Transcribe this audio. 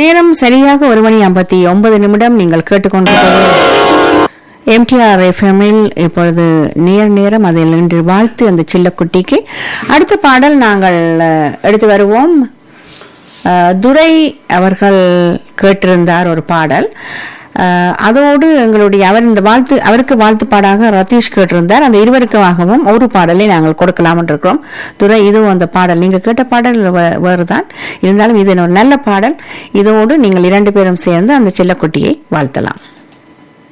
நேரம் சரியாக ஒரு மணி ஐம்பத்தி ஒன்பது நிமிடம் நீங்கள் கேட்டுக்கொண்டிருப்பது எம்டிஆர் எஃப்எம்மில் இப்பொழுது நேர் நேரம் அதில் இன்று வாழ்த்து அந்த சில்லக்குட்டிக்கு அடுத்த பாடல் நாங்கள் அஹ், எடுத்து வருவோம் அஹ், துரை அவர்கள் கேட்டிருந்தார் ஒரு பாடல் அஹ், அதோடு எங்களுடைய அவர் இந்த வாழ்த்து அவருக்கு வாழ்த்து பாடாக ரதீஷ் கேட்டிருந்தார் அந்த இருவருக்காகவும் ஒரு பாடலை நாங்கள் கொடுக்கலாம் இருக்கிறோம் துரை இதுவும் அந்த பாடல் நீங்க கேட்ட பாடல் வே- வேறுதான் இருந்தாலும் இது ஒரு நல்ல பாடல் இதோடு நீங்கள் இரண்டு பேரும் சேர்ந்து அந்த செல்லக்குட்டியை வாழ்த்தலாம்